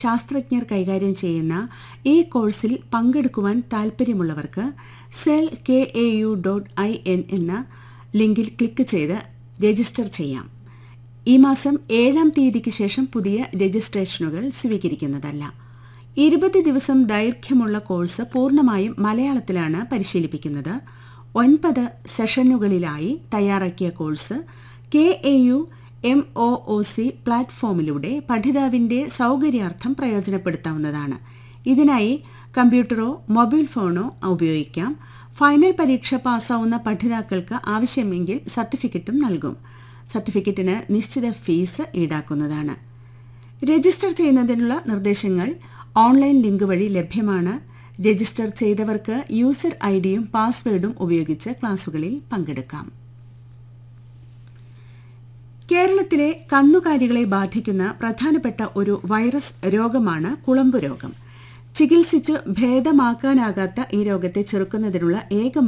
ശാസ്ത്രജ്ഞർ കൈകാര്യം ചെയ്യുന്ന ഈ കോഴ്സിൽ പങ്കെടുക്കുവാൻ താൽപ്പര്യമുള്ളവർക്ക് cel K A U dot I N എന്ന ലിങ്കിൽ ക്ലിക്ക് ചെയ്ത് രജിസ്റ്റർ ചെയ്യാം ഈ മാസം ഏഴാം തീയതിക്ക് ശേഷം പുതിയ രജിസ്ട്രേഷനുകൾ സ്വീകരിക്കുന്നതല്ല ഇരുപത് ദിവസം ദൈർഘ്യമുള്ള കോഴ്സ് പൂർണ്ണമായും മലയാളത്തിലാണ് പരിശീലിപ്പിക്കുന്നത് ഒൻപത് സെഷനുകളിലായി തയ്യാറാക്കിയ course K A U M O O C പ്ലാറ്റ്ഫോമിലൂടെ പഠിതാവിന്റെ സൗകര്യാർത്ഥം പ്രയോജനപ്പെടുത്താവുന്നതാണ് ഇതിനായി കമ്പ്യൂട്ടറോ മൊബൈൽ ഫോണോ ഉപയോഗിക്കാം ഫൈനൽ പരീക്ഷ പാസ്സാവുന്ന പഠിതാക്കൾക്ക് ആവശ്യമെങ്കിൽ സർട്ടിഫിക്കറ്റും നൽകും സർട്ടിഫിക്കറ്റിന് നിശ്ചിത ഫീസ് ഈടാക്കുന്നതാണ് രജിസ്റ്റർ ചെയ്യുന്നതിനുള്ള നിർദ്ദേശങ്ങൾ ഓൺലൈൻ ലിങ്ക് വഴി ലഭ്യമാണ് രജിസ്റ്റർ ചെയ്തവർക്ക് യൂസർ ഐ ഡിയും പാസ്വേഡും ഉപയോഗിച്ച് ക്ലാസുകളിൽ പങ്കെടുക്കാം കേരളത്തിലെ കന്നുകാലികളെ ബാധിക്കുന്ന പ്രധാനപ്പെട്ട ഒരു വൈറസ് രോഗമാണ് കുളമ്പ് രോഗം ചികിത്സിച്ച് ഭേദമാക്കാനാകാത്ത ഈ രോഗത്തെ ചെറുക്കുന്നതിനുള്ള ഏക